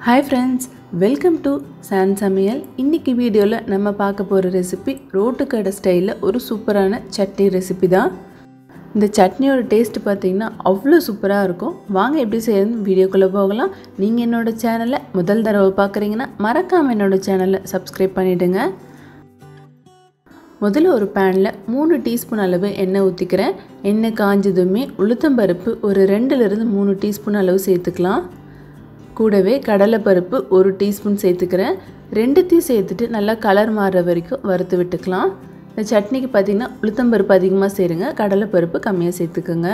hi friends welcome to San சமையல் இன்றைக்கி வீடியோவில் நம்ம பார்க்க போகிற ரெசிபி ரோட்டு கடை ஸ்டைலில் ஒரு சூப்பரான சட்னி ரெசிபி தான் இந்த சட்னியோட டேஸ்ட் பார்த்தீங்கன்னா அவ்வளோ சூப்பராக இருக்கும் வாங்க எப்படி செய்யணும்னு வீடியோக்குள்ளே போகலாம் நீங்கள் என்னோடய சேனலை முதல் தடவை பார்க்குறீங்கன்னா மறக்காமல் என்னோடய சேனலை சப்ஸ்கிரைப் பண்ணிவிடுங்க முதல்ல ஒரு பேனில் மூணு டீஸ்பூன் அளவு எண்ணெய் ஊற்றிக்கிறேன் எண்ணெய் காஞ்சதுமே உளுத்தம்பருப்பு ஒரு ரெண்டுலேருந்து மூணு டீஸ்பூன் அளவு சேர்த்துக்கலாம் கூடவே கடலைப்பருப்பு ஒரு டீஸ்பூன் சேர்த்துக்கிறேன் ரெண்டுத்தையும் சேர்த்துட்டு நல்லா கலர் மாறுற வரைக்கும் வறுத்து விட்டுக்கலாம் இந்த சட்னிக்கு பார்த்திங்கன்னா உளுத்தம்பருப்பு அதிகமாக சேருங்க கடலைப்பருப்பு கம்மியாக சேர்த்துக்கோங்க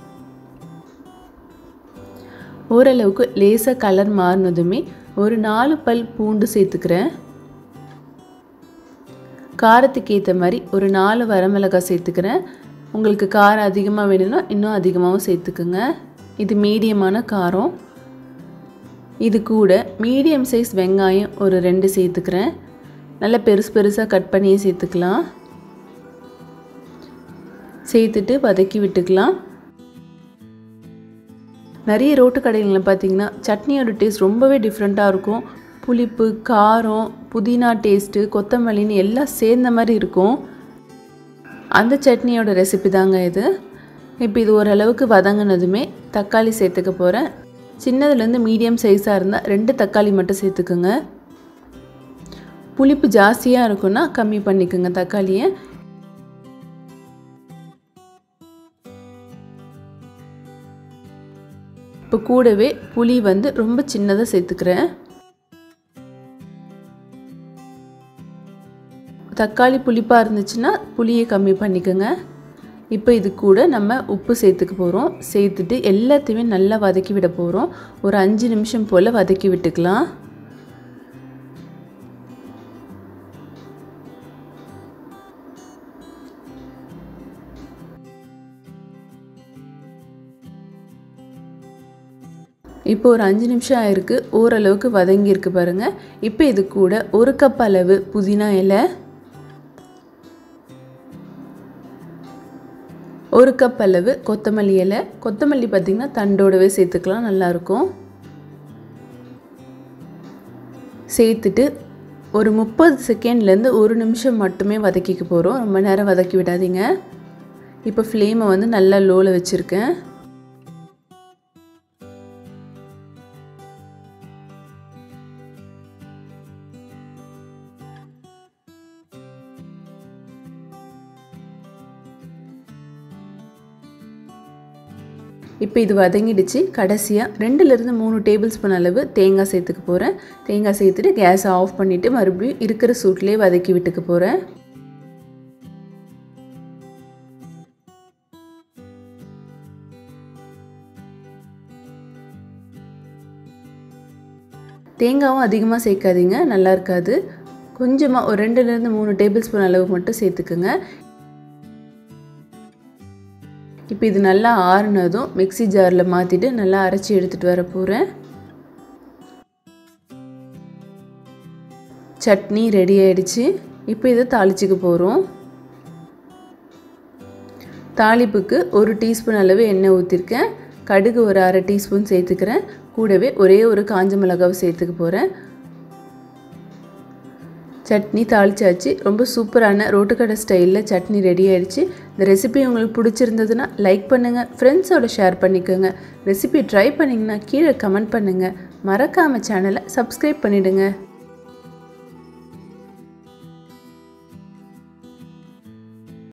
ஓரளவுக்கு லேசாக கலர் மாறினதுமே ஒரு நாலு பல் பூண்டு சேர்த்துக்கிறேன் காரத்துக்கு ஏற்ற மாதிரி ஒரு நாலு வரமிளகாய் சேர்த்துக்கிறேன் உங்களுக்கு காரம் அதிகமாக வேணும்னா இன்னும் அதிகமாகவும் சேர்த்துக்குங்க இது மீடியமான காரம் இது கூட மீடியம் சைஸ் வெங்காயம் ஒரு ரெண்டு சேர்த்துக்கிறேன் நல்லா பெருசு பெருசாக கட் பண்ணியே சேர்த்துக்கலாம் சேர்த்துட்டு வதக்கி விட்டுக்கலாம் நிறைய ரோட்டு கடைகளில் பார்த்தீங்கன்னா சட்னியோட டேஸ்ட் ரொம்பவே டிஃப்ரெண்ட்டாக இருக்கும் புளிப்பு காரம் புதினா டேஸ்ட்டு கொத்தமல்லின்னு எல்லாம் சேர்ந்த மாதிரி இருக்கும் அந்த சட்னியோட ரெசிபி தாங்க இது இப்போ இது ஓரளவுக்கு வதங்கினதுமே தக்காளி சேர்த்துக்க போகிறேன் சின்னதுலேருந்து மீடியம் சைஸாக இருந்தால் ரெண்டு தக்காளி மட்டும் சேர்த்துக்குங்க புளிப்பு ஜாஸ்தியாக இருக்குன்னா கம்மி பண்ணிக்கோங்க தக்காளியை இப்போ கூடவே புளி வந்து ரொம்ப சின்னதாக சேர்த்துக்கிறேன் தக்காளி புளிப்பாக இருந்துச்சுன்னா புளியை கம்மி பண்ணிக்கோங்க இப்போ இது கூட நம்ம உப்பு சேர்த்துக்க போகிறோம் சேர்த்துட்டு எல்லாத்தையுமே நல்லா வதக்கி விட போகிறோம் ஒரு அஞ்சு நிமிஷம் போல் வதக்கி விட்டுக்கலாம் இப்போ ஒரு அஞ்சு நிமிஷம் ஆயிருக்கு ஓரளவுக்கு வதங்கியிருக்கு பாருங்கள் இப்போ இது கூட ஒரு கப் அளவு புதினா இலை ஒரு கப் அளவு கொத்தமல்லி இலை கொத்தமல்லி பார்த்திங்கன்னா தண்டோடவே சேர்த்துக்கலாம் நல்லாயிருக்கும் சேர்த்துட்டு ஒரு முப்பது செகண்ட்லேருந்து ஒரு நிமிஷம் மட்டுமே வதக்கிக்க போகிறோம் ரொம்ப நேரம் வதக்கி விடாதீங்க இப்போ ஃப்ளேமை வந்து நல்லா லோவில் வச்சுருக்கேன் இப்போ இது வதங்கிடுச்சு கடைசியாக ரெண்டுலேருந்து மூணு டேபிள் ஸ்பூன் அளவு தேங்காய் சேர்த்துக்க போகிறேன் தேங்காய் சேர்த்துட்டு கேஸை ஆஃப் பண்ணிவிட்டு மறுபடியும் இருக்கிற சூட்லேயே வதக்கி விட்டுக்க போகிறேன் தேங்காவும் அதிகமாக சேர்க்காதீங்க நல்லா இருக்காது கொஞ்சமாக ஒரு ரெண்டுலேருந்து மூணு டேபிள் ஸ்பூன் அளவு மட்டும் சேர்த்துக்குங்க இப்போ இது நல்லா ஆறுனதும் மிக்சி ஜாரில் மாற்றிட்டு நல்லா அரைச்சி எடுத்துகிட்டு வர போகிறேன் சட்னி ரெடி ஆயிடுச்சு இப்போ இதை தாளிச்சிக்க போகிறோம் தாளிப்புக்கு ஒரு டீஸ்பூன் அளவு எண்ணெய் ஊற்றிருக்கேன் கடுகு ஒரு அரை டீஸ்பூன் சேர்த்துக்கிறேன் கூடவே ஒரே ஒரு காஞ்ச மிளகாவை சேர்த்துக்க போகிறேன் சட்னி தாளிச்சாச்சு ரொம்ப சூப்பரான ரோட்டுக்கடை ஸ்டைலில் சட்னி ரெடி ஆயிடுச்சு இந்த ரெசிபி உங்களுக்கு பிடிச்சிருந்ததுன்னா லைக் பண்ணுங்கள் ஃப்ரெண்ட்ஸோட ஷேர் பண்ணிக்கோங்க ரெசிபி ட்ரை பண்ணிங்கன்னா கீழே கமெண்ட் பண்ணுங்கள் மறக்காமல் சேனலை சப்ஸ்கிரைப் பண்ணிவிடுங்க